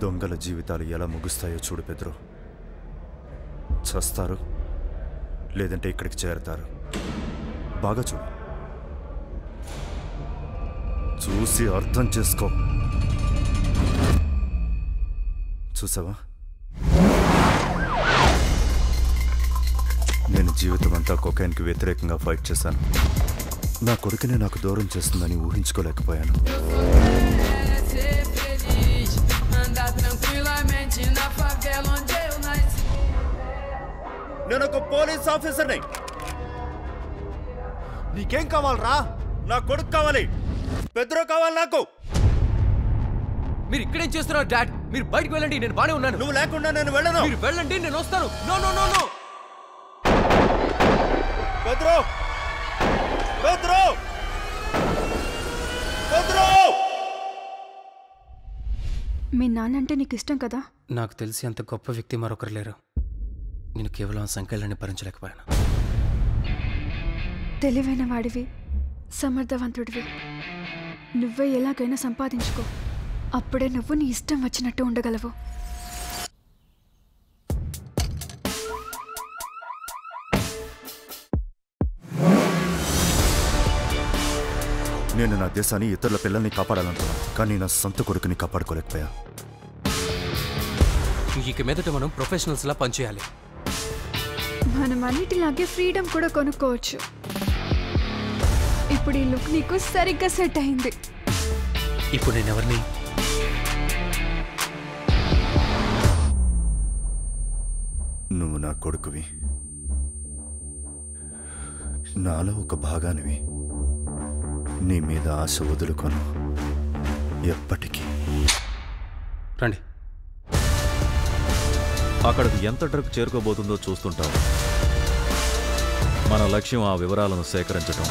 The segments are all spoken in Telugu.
దొంగల జీవితాలు ఎలా ముగుస్తాయో చూడు పెద్రు చస్తారు లేదంటే ఇక్కడికి చేరతారు బాగా చూడు చూసి అర్థం చేసుకో చూసావా నేను జీవితం అంతా కొకైన్కి వ్యతిరేకంగా ఫైట్ చేశాను నా కొడుకునే నాకు దూరం చేస్తుందని ఊహించుకోలేకపోయాను ser feliz, andar tranquilamente na favela onde eu nasci. నేను ఒక పోలీస్ ఆఫీసర్ని నీకేం కావాలరా నా కొడుకు కావాలి పెద్దరో కావాలి నాకు మీరు ఇక్కడేం చేస్తున్నారు డాడ్ మీరు బయటకు వెళ్ళండి నేను బానే ఉన్నాను నువ్వు లేకుండా నేను వెళ్ళను మీరు వెళ్ళండి నేను వస్తాను నో నో నో నో పెద్దరో పెద్దరో పెద్దరో మీ నాన్న అంటే నీకు ఇష్టం కదా నాకు తెలిసి అంత గొప్ప వ్యక్తి మరొకరు లేరు నేను కేవలం ఆ సంఖ్యలని భరించలేకపోయాను తెలివైన వాడివి సమర్థవంతుడివి నువ్వే ఎలాగైనా సంపాదించుకో అప్పుడే నువ్వు నీ ఇష్టం వచ్చినట్టు ఉండగలవు నేను నా దేశాన్ని ఇతరుల పిల్లల్ని కాపాడాలనుకున్నాను కానీ నా సొంత కొడుకుని కాపాడుకోలేకపోయా ఇక మీదట మనం ప్రొఫెషనల్స్ లా పనిచేయాలి మనం అన్నిటిలాగే ఫ్రీడమ్ కూడా కొనుక్కోవచ్చు ఇప్పుడు ఈ లుక్ నీకు సరిగ్గా సెట్ అయింది ఇప్పుడు నేను ఎవరిని నువ్వు నా కొడుకువి నాలో ఒక భాగానివి నీ మీద ఆశ వదులుకొను ఎప్పటికీ రండి అక్కడికి ఎంత ట్రక్ చేరుకోబోతుందో చూస్తుంటాం మన లక్ష్యం ఆ వివరాలను సేకరించటం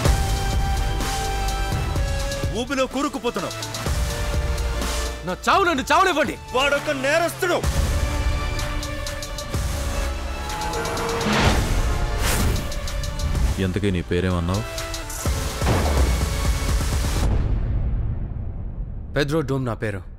ఊపిలో కూరుకుపోతున్నావు నా చావు నన్ను చావునివ్వండి వాడొక నేరస్తుడు ఎంతకీ నీ పేరేమన్నావు పెద్రో డోమ్ నా పేరు